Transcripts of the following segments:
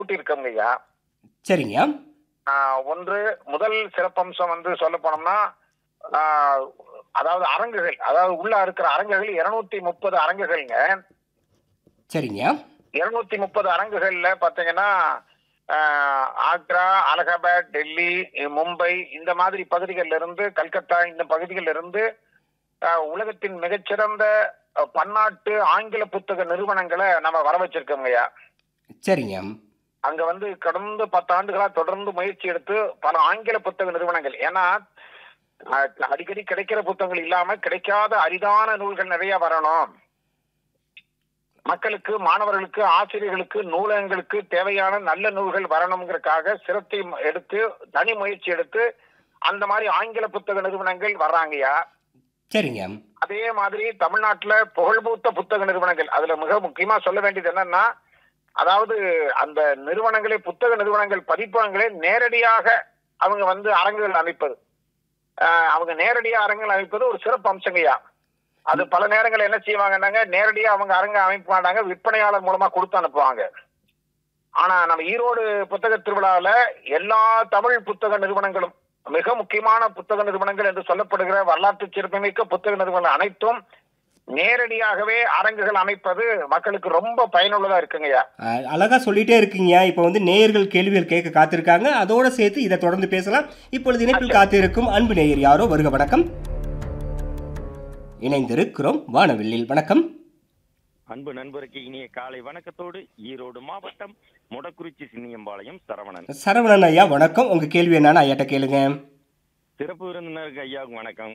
கூட்டியிருக்கோங்க ஐயா சரிங்க ஆஹ் ஒன்று முதல் சிறப்பம்சம் வந்து சொல்ல போனோம்னா ஆஹ் அதாவது அரங்குகள் அதாவது உள்ள இருக்கிற அரங்குகள் இருநூத்தி முப்பது அரங்குகள்ங்க சரிங்க இருநூத்தி முப்பது அரங்குகள்ல பாத்தீங்கன்னா ஆஹ் ஆக்ரா அலகாபாத் டெல்லி மும்பை இந்த மாதிரி பகுதிகளில் இருந்து கல்கத்தா இந்த பகுதிகளில் இருந்து ஆஹ் உலகத்தின் மிகச்சிறந்த அஹ், பன்னாட்டு ஆங்கில புத்தக நிறுவனங்களை நம்ம வர வச்சிருக்கோங்கய்யா சரிங்க அங்க வந்து கடந்த பத்து ஆண்டுகளா தொடர்ந்து முயற்சி எடுத்து பல ஆங்கில புத்தக நிறுவனங்கள் ஏன்னா அஹ், அடிக்கடி கிடைக்கிற புத்தகங்கள் இல்லாம கிடைக்காத அரிதான நூல்கள் நிறைய வரணும் மக்களுக்கு மாணவர்களுக்கு ஆசிரியர்களுக்கு நூலகங்களுக்கு தேவையான நல்ல நூல்கள் வரணுங்கிறதுக்காக சிரத்தை எடுத்து தனி முயற்சி எடுத்து அந்த மாதிரி ஆங்கில புத்தக நிறுவனங்கள் வர்றாங்கய்யா சரிங்க அதே மாதிரி தமிழ்நாட்டுல புகழ்பூத்த புத்தக நிறுவனங்கள் அதுல மிக முக்கியமா சொல்ல வேண்டியது என்னன்னா அதாவது அந்த நிறுவனங்களே புத்தக நிறுவனங்கள் பதிப்பகங்களே நேரடியாக அவங்க வந்து அரங்குகள் அமைப்பது ஆஹ் அவங்க நேரடியா அரங்குகள் அமைப்பது ஒரு சிறப்பு அம்சங்கய்யா அது பல நேரங்கள் என்ன செய்வாங்கன்னாங்க நேரடியா அவங்க அரங்க அமைக்க மாட்டாங்க விற்பனையாளர் மூலமா கொடுத்து அனுப்புவாங்க ஆனா நம்ம ஈரோடு புத்தக திருவிழாவில் எல்லா தமிழ் புத்தக நிறுவனங்களும் மிக முக்கியமான புத்தக நிறுவனங்கள் என்று சொல்லப்படுகிற வரலாற்று சிறப்புமிக்க புத்தக நிறுவனங்கள் அனைத்தும் நேரடியாகவே அரங்குகள் அமைப்பது மக்களுக்கு ரொம்ப பயனுள்ளதா இருக்குங்கய்யா அஹ், அழகா சொல்லிட்டே இருக்கீங்க இப்போ வந்து நேயர்கள் கேள்விகள் கேட்க காத்திருக்காங்க அதோட சேர்த்து இதை தொடர்ந்து பேசலாம் இப்பொழுது இணைப்பில் காத்திருக்கும் அன்பு நேயர் யாரோ வருக வணக்கம் இணைந்திருக்கிறோம் வானவில்லில் வணக்கம் அன்பு நண்பருக்கு இனிய காலை வணக்கத்தோடு ஈரோடு மாவட்டம் முடக்குறிச்சி சின்னியம்பாளையம் சரவணன் சரவணன் ஐயா வணக்கம் உங்க கேள்வி என்னன்னு ஐயாட்ட கேளுங்க சிறப்பு விருந்தினருக்கு ஐயாவுக்கு வணக்கம்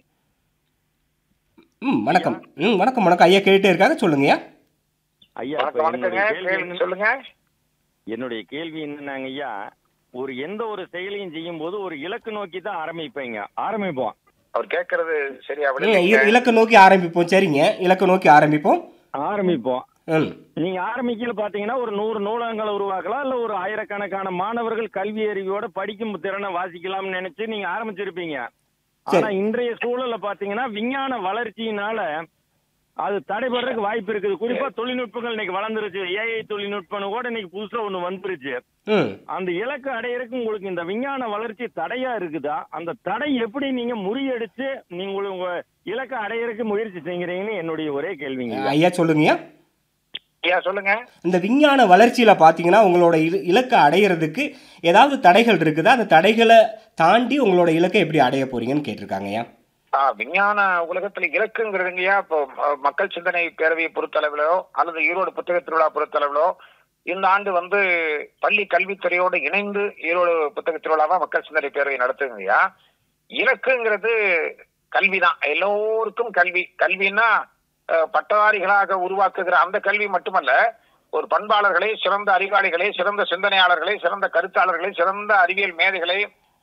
ம் வணக்கம் ம் வணக்கம் வணக்கம் ஐயா கேட்டுட்டே இருக்காங்க சொல்லுங்கய்யா ஐயா இப்ப வணக்கம் வணக்கங்க என்னுடைய கேள்வி கேள்வி என்ன- சொல்லுங்க என்னுடைய கேள்வி என்னன்னாங்க ஐயா ஒரு எந்த ஒரு செயலையும் செய்யும் போது ஒரு இலக்கு நோக்கி தான் ஆரம்பிப்பீங்க ஆரம்பிப்போம் அவர் கேட்கறது சரியா ம், விட இ- இலக்கு நோக்கி ஆரம்பிப்போம் சரிங்க இலக்கு நோக்கி ஆரம்பிப்போம் ஆரம்பிப்போம் ம் நீங்க ஆரம்பிக்கல பாத்தீங்கன்னா ஒரு நூறு நூலகங்களை உருவாக்கலாம் இல்ல ஒரு ஆயிரக்கணக்கான மாணவர்கள் கல்வி அறிவியோட படிக்கும் திறனை வாசிக்கலாம்னு நினைச்சு நீங்க ஆரம்பிச்சிருப்பீங்க சரி. ஆனா இன்றைய சூழல்ல பாத்தீங்கன்னா விஞ்ஞான வளர்ச்சியினால அது தடைபடுறதுக்கு வாய்ப்பு இருக்குது குறிப்பா தொழில்நுட்பங்கள் இன்னைக்கு வளர்ந்துருச்சு ஏஐ தொழில்நுட்பம் கூட இன்னைக்கு புதுசா ஒண்ணு வந்துருச்சு ம் அந்த இலக்கு அடையறதுக்கு உங்களுக்கு இந்த விஞ்ஞான வளர்ச்சி தடையா இருக்குதா அந்த தடை எப்படி நீங்க முறியடிச்சு நீங்க உங்க- உங்க இலக்கை அடையறதுக்கு முயற்சி செய்கிறீங்கன்னு என்னுடைய ஒரே கேள்விங்க ஐயா சொல்லுங்கய்யா ஐயா சொல்லுங்க இந்த விஞ்ஞான வளர்ச்சியில பார்த்தீங்கன்னா உங்களோட இல- இலக்கை அடையிறதுக்கு ஏதாவது தடைகள் இருக்குதா அந்த தடைகளை தாண்டி உங்களோட இலக்கை எப்படி அடைய போறீங்கன்னு கேட்டிருக்காங்கய்யா ஆ, விஞ்ஞான உலகத்துல இலக்குங்கிறதுங்கய்யா இப்போ அஹ், மக்கள் சிந்தனை பேரவையை பொறுத்தளவிலோ அல்லது ஈரோடு புத்தக திருவிழா பொறுத்தளவிலோ இந்த ஆண்டு வந்து பள்ளி கல்வித்துறையோடு இணைந்து ஈரோடு புத்தக திருவிழாவா மக்கள் சிந்தனை பேரவை நடத்துங்கய்யா இலக்குங்கிறது கல்விதான் எல்லோருக்கும் கல்வி கல்வின்னா அஹ், பட்டதாரிகளாக உருவாக்குகிற அந்த கல்வி மட்டுமல்ல ஒரு பண்பாளர்களை சிறந்த அறிவாளிகளை சிறந்த சிந்தனையாளர்களை சிறந்த கருத்தாளர்களை சிறந்த அறிவியல் மேதைகளை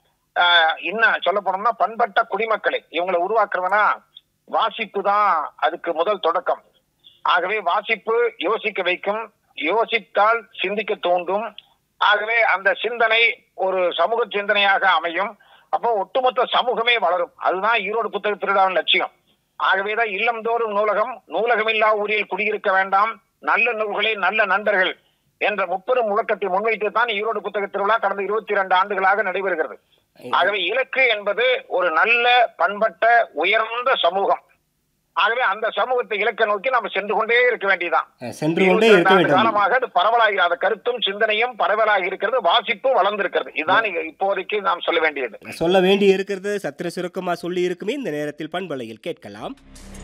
ஆஹ் இன்னும் சொல்ல போனோம்னா பண்பட்ட குடிமக்களை இவங்களை உருவாக்குறதுனா வாசிப்பு தான் அதுக்கு முதல் தொடக்கம் ஆகவே வாசிப்பு யோசிக்க வைக்கும் யோசித்தால் சிந்திக்க தூண்டும் ஆகவே அந்த சிந்தனை ஒரு சமூக சிந்தனையாக அமையும் அப்போ ஒட்டுமொத்த சமூகமே வளரும் அதுதான் ஈரோடு புத்தக திருவிழாவின் லட்சியம் ஆகவேதான் இல்லந்தோறும் நூலகம் நூலகமில்லா ஊரில் குடியிருக்க வேண்டாம் நல்ல நூல்களே நல்ல நண்பர்கள் என்ற முப்பெரும் முழக்கத்தை முன்வைத்து தான் ஈரோடு புத்தக திருவிழா கடந்த இருபத்தி இரண்டு ஆண்டுகளாக நடைபெறுகிறது ஆகவே இலக்கு என்பது ஒரு நல்ல பண்பட்ட உயர்ந்த சமூகம் ஆகவே அந்த சமூகத்தை இலக்க நோக்கி நம்ம சென்று கொண்டே இருக்க வேண்டியதான் அஹ் சென்று கொண்டே இருக்க இருபத்தி ரெண்டு வேண்டும் காலமாக அது பரவலாகி அந்த கருத்தும் சிந்தனையும் பரவலாகி இருக்கிறது வாசிப்பு வளர்ந்திருக்கிறது இதுதான் இங்க இப்போதைக்கு நாம் சொல்ல வேண்டியது சொல்ல வேண்டி இருக்கிறது சத்திர சுருக்கமா சொல்லி இருக்குமே இந்த நேரத்தில் பண்பலையில் கேட்கலாம்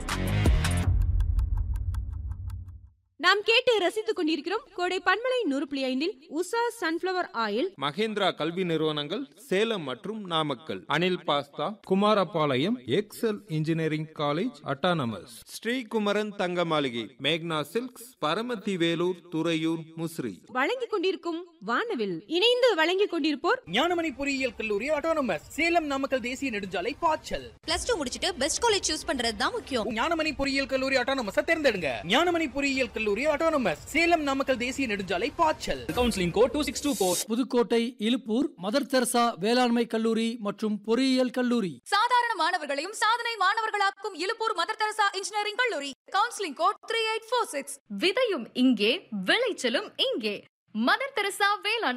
நாம் கேட்டு ரசித்துக் கொண்டிருக்கிறோம் கோடை பன்மலை நூறு புள்ளி ஐந்தில் உஷா சன்ஃபிளவர் ஆயில் மகேந்திரா கல்வி நிறுவனங்கள் சேலம் மற்றும் Namakkal Anil pasta Kumarapalayam Excel engineering college autonomous Srikumaran Thanga Maligai மேக்னா சில்க்ஸ் பரமத்தி வேலூர் துறையூர் முசிறி வழங்கிக் கொண்டிருக்கும் வானவில் இணைந்து வழங்கிக் கொண்டிருப்போர் ஞானமணி பொறியியல் கல்லூரி ஆட்டோனமஸ் சேலம் நாமக்கல் தேசிய நெடுஞ்சாலை பாய்ச்சல் பிளஸ் டூ முடிச்சிட்டு பெஸ்ட் காலேஜ் சூஸ் பண்றது தான் முக்கியம் ஞானமணி பொறியியல் கல்லூரி ஆட்டோனமஸ் தேர்ந்தெடுங்க ஞானமணி பொறியியல் கல்லூரி ஆட்டோனமஸ் சேலம் நாமக்கல் தேசிய நெடுஞ்சாலை பாய்ச்சல் counselling code two six two four Pudukkottai Iluppur Mother Teresa வேளாண்மை கல்லூரி மற்றும் பொறியியல் கல்லூரி சாதாரண மாணவர்களையும் சாதனை மாணவர்களாக்கும் இலுப்பூர் மதர் தெரசா இன்ஜினியரிங் கல்லூரி counselling code three eight four six விதையும் இங்கே விளைச்சலும் இங்கே மதர் தெரசா வேளாண்